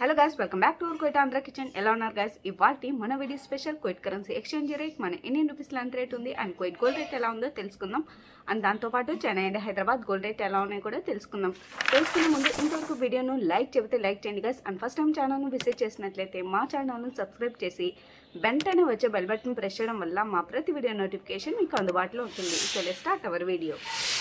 hello guys welcome back to our Kuwait Andhra kitchen ఎలా ఉన్నారు guys ఇవాళ మన video special Kuwait currency exchange rate మన ఇండియన్ రూపీస్లో ఎంత రేట్ ఉంది అండ్ క్వైట్ గోల్డ్ రేట్ ఎలా ఉందో తెలుసుకుందాం అండ్ దాంతోపాటు Chennai and Hyderabad gold rate ఎలా ఉన్నాయో కూడా తెలుసుకుందాం తెలుసుకునే ముందు ఇంతవరకు వీడియోను లైక్ చెబితే లైక్ చేయండి గైస్ అండ్ ఫస్ట్ టైం ఛానల్ను విజిట్ చేసినట్లయితే మా ఛానల్ను సబ్స్క్రైబ్ చేసి వెంటనే వచ్చే బెల్ బటన్ ప్రెస్ చేయడం వల్ల మా ప్రతి వీడియో నోటిఫికేషన్ మీకు అందుబాటులో ఉంటుంది so let start our video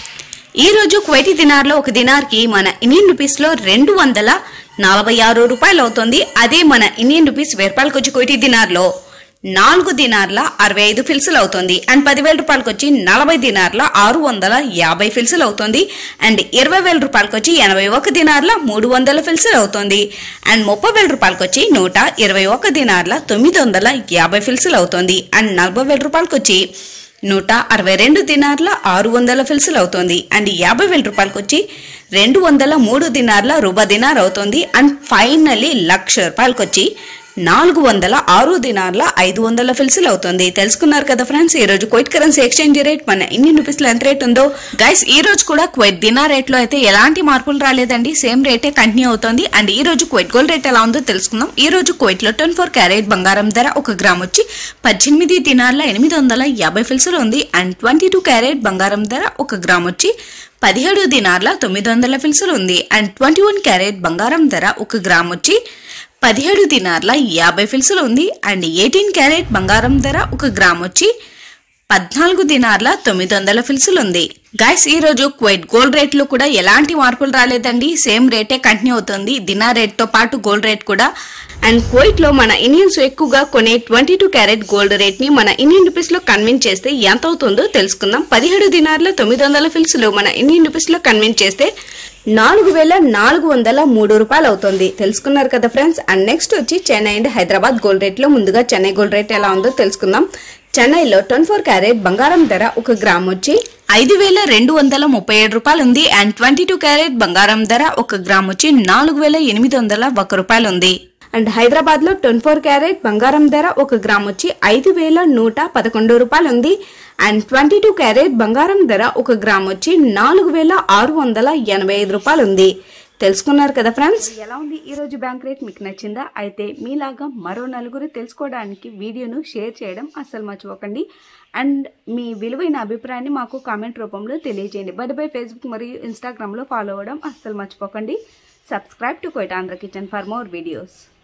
ఈ రోజు కువైటీ దినార్లో ఒక దినార్కి మన ఇండియన్ రూపీస్ లో రెండు వందల నలభై ఆరు రూపాయలు అవుతుంది అదే మన ఇండియన్ రూపీస్ వెయ్యి రూపాయలకి వచ్చి కువైటీ దినార్లో నాలుగు దినార్ల అరవై ఐదు ఫిల్సులు అవుతుంది అండ్ పదివేల రూపాయలకి వచ్చి నలభై దినార్ల ఆరు వందల యాభై ఫిల్సులు అవుతుంది అండ్ ఇరవై వేల రూపాయలకి వచ్చి ఎనభై ఒక దినార్ల మూడు వందల ఫిల్సులు అవుతుంది అండ్ ముప్పై వేల రూపాయలకి వచ్చి నూట ఇరవై ఒక దినార్ల తొమ్మిది వందల యాభై ఫిల్సులు అవుతుంది అండ్ నలభై వేల రూపాయలకి వచ్చి నూట అరవై రెండు దినార్ల ఆరు వందల ఫిల్సులు అవుతుంది అండ్ యాభై వేల రూపాయలకి వచ్చి రెండు వందల మూడు దినార్ల రూబా దినార్ అవుతుంది అండ్ ఫైనల్లీ లక్ష రూపాయలకి వచ్చి నాలుగు వందల ఆరు దినార్ల ఐదు వందల ఫిల్సులు అవుతుంది తెలుసుకున్నారు కదా ఫ్రెండ్స్ ఈ రోజు క్వైట్ కరెన్సీ ఎక్స్చేంజ్ రేట్ మన ఇండియన్ రూపీస్ లో ఎంత రేట్ ఉందో గైస్ ఈ రోజు కూడా క్వైట్ దినార్ రేట్ లో అయితే ఎలాంటి మార్పులు రాలేదండి సేమ్ రేటే కంటిన్యూ అవుతుంది అండ్ ఈ రోజు క్వైట్ గోల్డ్ రేట్ ఎలా ఉందో తెలుసుకుందాం ఈ రోజు క్వైట్ లో ట్వంటీ ఫోర్ క్యారెట్ బంగారం ధర ఒక గ్రామ్ వచ్చి పద్దెనిమిది దినార్ల ఎనిమిది వందల యాభై ఫిల్సులు ఉంది అండ్ ట్వంటీ టూ క్యారెట్ బంగారం ధర ఒక గ్రామ్ వచ్చి పదిహేడు దినార్ల తొమ్మిది వందల ఫిల్సులు ఉంది అండ్ ట్వంటీ వన్ క్యారెట్ బంగారం ధర ఒక గ్రామ్ వచ్చి పదిహేడు దినార్ల యాభై ఫిల్సులు ఉంది అండ్ ఎయిటీన్ క్యారెట్ బంగారం ధర ఒక గ్రామ్ వచ్చి పద్నాలుగు దినార్ల తొమ్మిది వందల ఫిల్సులు ఉంది గైస్ ఈ రోజు క్వైట్ గోల్డ్ రేట్ లో కూడా ఎలాంటి మార్పులు రాలేదండి సేమ్ రేటే కంటిన్యూ అవుతుంది దినార్ రేట్ తో పాటు గోల్డ్ రేట్ కూడా అండ్ కువైట్ లో మన ఇండియన్స్ ఎక్కువగా కొనే twenty two carat gold rate ని మన ఇండియన్ రూపీస్ లో కన్విన్స్ చేస్తే ఎంత అవుతుందో తెలుసుకుందాం పదిహేడు దినార్ల తొమ్మిది వందల ఫిల్స్ లో మన ఇండియన్ రూపీస్ లో కన్విన్స్ చేస్తే నాలుగు వేల నాలుగు వందల మూడు రూపాయలు అవుతుంది తెలుసుకున్నారు కదా ఫ్రెండ్స్ అండ్ నెక్స్ట్ వచ్చి Chennai and Hyderabad gold rate లో ముందుగా చెన్నై గోల్డ్ రేట్ ఎలా ఉందో తెలుసుకుందాం చెన్నైలో ట్వంటీ ఫోర్ క్యారెట్ బంగారం ధర ఒక గ్రామ్ వచ్చి ఐదు వేల రెండు వందల ముప్పై ఏడు రూపాయలు ఉంది అండ్ ట్వంటీ టూ క్యారెట్ బంగారం ధర ఒక గ్రామ్ వచ్చి నాలుగు వేల ఎనిమిది వందల ఒక రూపాయలు ఉంది అండ్ హైదరాబాద్ లో ట్వంటీ ఫోర్ క్యారెట్ బంగారం ధర ఒక గ్రామ్ వచ్చి ఐదు వేల నూట పదకొండు రూపాయలు ఉంది అండ్ ట్వంటీ టూ క్యారెట్ బంగారం ధర ఒక గ్రామ్ వచ్చి నాలుగు వేల ఆరు వందల ఎనభై ఐదు రూపాయలు ఉంది తెలుసుకున్నారు కదా ఫ్రెండ్స్ ఎలా ఉంది ఈ రోజు బ్యాంక్ రేట్ మీకు నచ్చిందా అయితే మీలాగా మరో నలుగురు తెలుసుకోవడానికి వీడియోను షేర్ చేయడం అస్సలు మర్చిపోకండి అండ్ మీ విలువైన అభిప్రాయాన్ని మాకు కామెంట్ రూపంలో తెలియజేయండి బట్ బై ఫేస్బుక్ మరియు ఇన్స్టాగ్రామ్లో ఫాలో అవ్వడం అస్సలు మర్చిపోకండి సబ్స్క్రైబ్ టు కోయిట్ Andhra kitchen for more videos